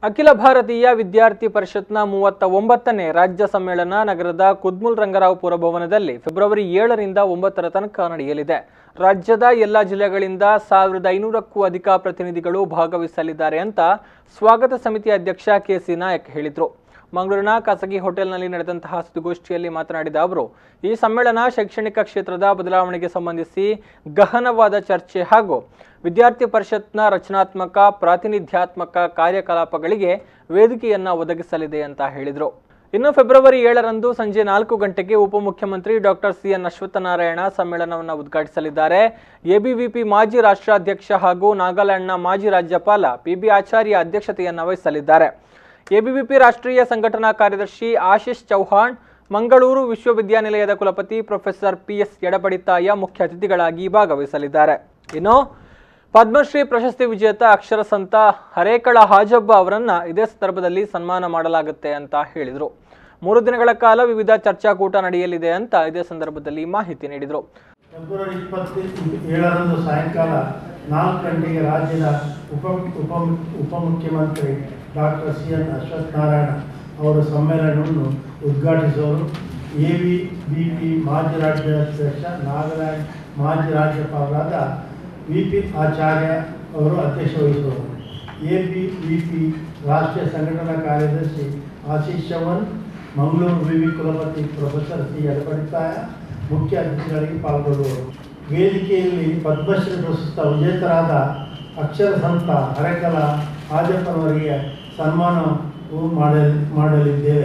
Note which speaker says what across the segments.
Speaker 1: ಅಖಿಲ ಭಾರತೀಯ ವಿದ್ಯಾರ್ಥಿ ಪರಿಷತ್ನ ಮೂವತ್ತ ಒಂಬತ್ತನೇ ರಾಜ್ಯ ಸಮ್ಮೇಳನ ನಗರದ ಕುದ್ಮುಲ್ ರಂಗರಾವ್ ಪುರಭವನದಲ್ಲಿ ಫೆಬ್ರವರಿ ಏಳರಿಂದ ಒಂಬತ್ತರ ತನಕ ನಡೆಯಲಿದೆ ರಾಜ್ಯದ ಎಲ್ಲ ಜಿಲ್ಲೆಗಳಿಂದ ಸಾವಿರದ ಐನೂರಕ್ಕೂ ಅಧಿಕ ಪ್ರತಿನಿಧಿಗಳು ಭಾಗವಹಿಸಲಿದ್ದಾರೆ ಅಂತ ಸ್ವಾಗತ ಸಮಿತಿ ಅಧ್ಯಕ್ಷ ಕೆಸಿ ನಾಯಕ್ ಹೇಳಿದರು ಮಂಗಳೂರಿನ ಖಾಸಗಿ ಹೋಟೆಲ್ನಲ್ಲಿ ನಡೆದಂತಹ ಸುದ್ದಿಗೋಷ್ಠಿಯಲ್ಲಿ ಮಾತನಾಡಿದ ಅವರು ಈ ಸಮ್ಮೇಳನ ಶೈಕ್ಷಣಿಕ ಕ್ಷೇತ್ರದ ಬದಲಾವಣೆಗೆ ಸಂಬಂಧಿಸಿ ಗಹನವಾದ ಚರ್ಚೆ ಹಾಗೂ ವಿದ್ಯಾರ್ಥಿ ಪರಿಷತ್ನ ರಚನಾತ್ಮಕ ಪ್ರಾತಿನಿಧ್ಯಾತ್ಮಕ ಕಾರ್ಯಕಲಾಪಗಳಿಗೆ ವೇದಿಕೆಯನ್ನ ಒದಗಿಸಲಿದೆ ಅಂತ ಹೇಳಿದರು ಇನ್ನು ಫೆಬ್ರವರಿ ಏಳರಂದು ಸಂಜೆ ನಾಲ್ಕು ಗಂಟೆಗೆ ಉಪಮುಖ್ಯಮಂತ್ರಿ ಡಾಕ್ಟರ್ ಸಿ ಎನ್ ಅಶ್ವತ್ಥನಾರಾಯಣ ಸಮ್ಮೇಳನವನ್ನು ಉದ್ಘಾಟಿಸಲಿದ್ದಾರೆ ಎಬಿವಿಪಿ ಮಾಜಿ ರಾಷ್ಟ್ರಾಧ್ಯಕ್ಷ ಹಾಗೂ ನಾಗಾಲ್ಯಾಂಡ್ನ ಮಾಜಿ ರಾಜ್ಯಪಾಲ ಪಿಬಿ ಆಚಾರ್ಯ ಅಧ್ಯಕ್ಷತೆಯನ್ನು ವಹಿಸಲಿದ್ದಾರೆ ಎಬಿವಿಪಿ ರಾಷ್ಟ್ರೀಯ ಸಂಘಟನಾ ಕಾರ್ಯದರ್ಶಿ ಆಶೀಶ್ ಚೌಹಾಣ್ ಮಂಗಳೂರು ವಿಶ್ವವಿದ್ಯಾನಿಲಯದ ಕುಲಪತಿ ಪ್ರೊಫೆಸರ್ ಪಿ ಎಸ್ ಎಡಪಡಿತಾಯ ಮುಖ್ಯ ಅತಿಥಿಗಳಾಗಿ ಭಾಗವಹಿಸಲಿದ್ದಾರೆ ಇನ್ನು ಪದ್ಮಶ್ರೀ ಪ್ರಶಸ್ತಿ ವಿಜೇತ ಅಕ್ಷರ ಸಂತ ಹರೇಕಳ ಹಾಜಬ್ಬ ಅವರನ್ನ ಇದೇ ಸಂದರ್ಭದಲ್ಲಿ ಸನ್ಮಾನ ಮಾಡಲಾಗುತ್ತೆ ಅಂತ ಹೇಳಿದರು ಮೂರು ದಿನಗಳ ಕಾಲ ವಿವಿಧ ಚರ್ಚಾಕೂಟ ನಡೆಯಲಿದೆ ಅಂತ ಇದೇ ಸಂದರ್ಭದಲ್ಲಿ ಮಾಹಿತಿ ನೀಡಿದರು
Speaker 2: ಫೆಬ್ರವರಿ ಇಪ್ಪತ್ತು ಏಳರಂದು ಸಾಯಂಕಾಲ ನಾಲ್ಕು ಗಂಟೆಗೆ ರಾಜ್ಯದ ಉಪ ಉಪ ಉಪಮುಖ್ಯಮಂತ್ರಿ ಡಾಕ್ಟರ್ ಸಿ ಎನ್ ಅಶ್ವತ್ಥನಾರಾಯಣ ಅವರು ಸಮ್ಮೇಳನವನ್ನು ಉದ್ಘಾಟಿಸುವರು ಎ ವಿ ಬಿ ಪಿ ಮಾಜಿ ರಾಜ್ಯಾಧ್ಯಕ್ಷ ನಾಗರಾಜ್ ಮಾಜಿ ರಾಜ್ಯಪಾಲರಾದ ವಿ ಪಿ ಆಚಾರ್ಯ ಅವರು ಅಧ್ಯಕ್ಷ ವಹಿಸುವರು ಎ ಬಿ ವಿ ಪಿ ರಾಷ್ಟ್ರೀಯ ಸಂಘಟನಾ ಕಾರ್ಯದರ್ಶಿ ಆಶೀಶ್ ಚವನ್ ಮಂಗಳೂರು ವಿವಿ ಕುಲಪತಿ ಪ್ರೊಫೆಸರ್ ಸಿ ಎಡಪಡಿತಾಯ ಮುಖ್ಯ ಅತಿಥಿಗಳಿಗೆ ಪಾಲ್ಗೊಳ್ಳುವರು ವೇದಿಕೆಯಲ್ಲಿ ಪದ್ಮಶ್ರೀ ಪ್ರಶಸ್ತ ವಿಜೇತರಾದ ಅಕ್ಷರ ಸಂತ ಹರಕಲ ಹಾಜಪ್ಪನವರಿಗೆ ಸನ್ಮಾನವು ಮಾಡಲಿ ಮಾಡಲಿದ್ದೇವೆ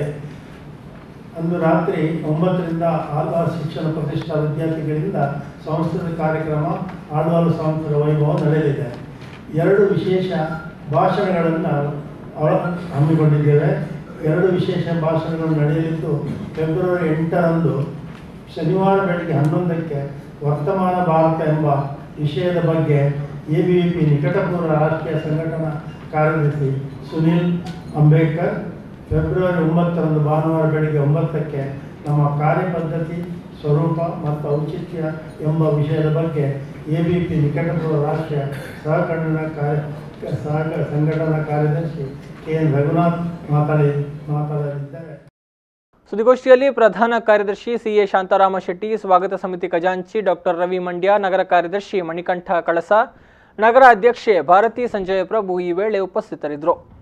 Speaker 2: ಅಂದು ರಾತ್ರಿ ಒಂಬತ್ತರಿಂದ ಆಳ್ವಾರ್ ಶಿಕ್ಷಣ ಪ್ರತಿಷ್ಠಾ ವಿದ್ಯಾರ್ಥಿಗಳಿಂದ ಸಾಂಸ್ಕೃತಿಕ ಕಾರ್ಯಕ್ರಮ ಆಳ್ವಾರು ಸಾಂಸ್ಕೃತಿಕ ವೈಭವ ನಡೆಯಲಿದೆ ಎರಡು ವಿಶೇಷ ಭಾಷಣಗಳನ್ನು ಒಳ ಹಮ್ಮಿಕೊಂಡಿದ್ದೇವೆ ಎರಡು ವಿಶೇಷ ಭಾಷಣಗಳು ನಡೆಯಲಿದ್ದು ಫೆಬ್ರವರಿ ಎಂಟರಂದು ಶನಿವಾರ ಬೆಳಗ್ಗೆ ಹನ್ನೊಂದಕ್ಕೆ ವರ್ತಮಾನ ಭಾರತ ಎಂಬ ವಿಷಯದ ಬಗ್ಗೆ ಎ ಬಿ ವಿ ಪಿ ನಿಕಟಪೂರ್ವ ರಾಷ್ಟ್ರೀಯ ಸಂಘಟನಾ ಕಾರ್ಯದರ್ಶಿ ಸುನಿಲ್ ಅಂಬೇಡ್ಕರ್ ಫೆಬ್ರವರಿ ಒಂಬತ್ತರಂದು ಭಾನುವಾರ ಬೆಳಗ್ಗೆ ಒಂಬತ್ತಕ್ಕೆ ನಮ್ಮ ಕಾರ್ಯಪದ್ಧತಿ ಸ್ವರೂಪ ಮತ್ತು ಔಚಿತ್ಯ ಎಂಬ ವಿಷಯದ ಬಗ್ಗೆ ಎ ಬಿ ಪಿ ನಿಕಟಪೂರ್ವ ರಾಷ್ಟ್ರೀಯ ಸಹಕರಣ ಕಾರ್ಯ ಸಹ ಸಂಘಟನಾ ಕಾರ್ಯದರ್ಶಿ ಕೆ ಎನ್ ರಘುನಾಥ್ ಮಾತಾಡಿ ಮಾತಾಡಲಿದ್ದಾರೆ
Speaker 1: ಸುದ್ದಿಗೋಷ್ಠಿಯಲ್ಲಿ ಪ್ರಧಾನ ಕಾರ್ಯದರ್ಶಿ ಸಿಎ ಶಾಂತಾರಾಮ ಶೆಟ್ಟಿ ಸ್ವಾಗತ ಸಮಿತಿ ಖಜಾಂಚಿ ಡಾಕ್ಟರ್ ರವಿ ಮಂಡ್ಯ ನಗರ ಕಾರ್ಯದರ್ಶಿ ಮಣಿಕಂಠ ಕಳಸ ನಗರ ಅಧ್ಯಕ್ಷೆ ಭಾರತಿ ಸಂಜಯ ಪ್ರಭು ಈ ವೇಳೆ ಉಪಸ್ಥಿತರಿದ್ದರು